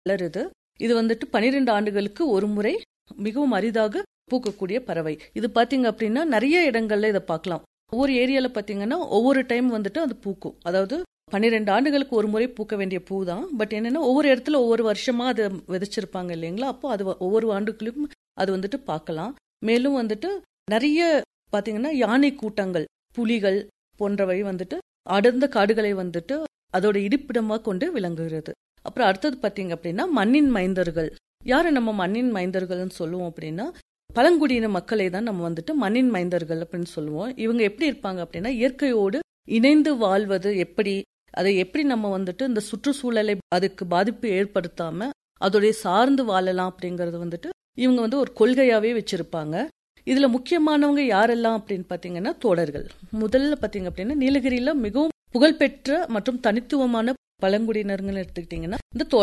வளருது இது வந்துட்டு பனிரெண்டு ஆண்டுகளுக்கு ஒரு முறை மிகவும் அரிதாக பூக்கக்கூடிய பறவை இது பாத்தீங்க அப்படின்னா நிறைய இடங்கள்ல இதை பார்க்கலாம் ஒவ்வொரு ஏரியால பாத்தீங்கன்னா ஒவ்வொரு டைம் வந்துட்டு அது பூக்கும் அதாவது பன்னிரெண்டு ஆண்டுகளுக்கு ஒரு முறை பூக்க வேண்டிய பூ தான் பட் என்னன்னா ஒவ்வொரு இடத்துல ஒவ்வொரு வருஷமா அதை விதைச்சிருப்பாங்க இல்லைங்களா அப்போ அது ஒவ்வொரு ஆண்டுகளுக்கும் அது வந்துட்டு பார்க்கலாம் மேலும் வந்துட்டு நிறைய பாத்தீங்கன்னா யானை கூட்டங்கள் புலிகள் போன்றவை வந்துட்டு அடர்ந்த காடுகளை வந்துட்டு அதோட இருப்பிடமா கொண்டு விளங்குகிறது அப்புறம் அடுத்தது பாத்தீங்க அப்படின்னா மண்ணின் மைந்தர்கள் யாரை நம்ம மண்ணின் மைந்தர்கள்னு சொல்லுவோம் அப்படின்னா பழங்குடியின மக்களை தான் நம்ம வந்துட்டு மண்ணின் மைந்தர்கள் அப்படின்னு சொல்லுவோம் இவங்க எப்படி இருப்பாங்க அப்படின்னா இயற்கையோடு இணைந்து வாழ்வது எப்படி அதை எப்படி நம்ம வந்துட்டு இந்த சுற்றுச்சூழலை அதுக்கு பாதிப்பு ஏற்படுத்தாம அதோடைய சார்ந்து வாழலாம் அப்படிங்கறது வந்துட்டு இவங்க வந்து ஒரு கொள்கையாவே வச்சிருப்பாங்க இதுல முக்கியமானவங்க யாரெல்லாம் அப்படின்னு பாத்தீங்கன்னா தோடர்கள் முதல்ல பாத்தீங்க அப்படின்னா நீலகிரியில மிகவும் புகழ்பெற்ற மற்றும் தனித்துவமான பழங்குடியினர்கள் எடுத்துக்கிட்டீங்கன்னா இந்த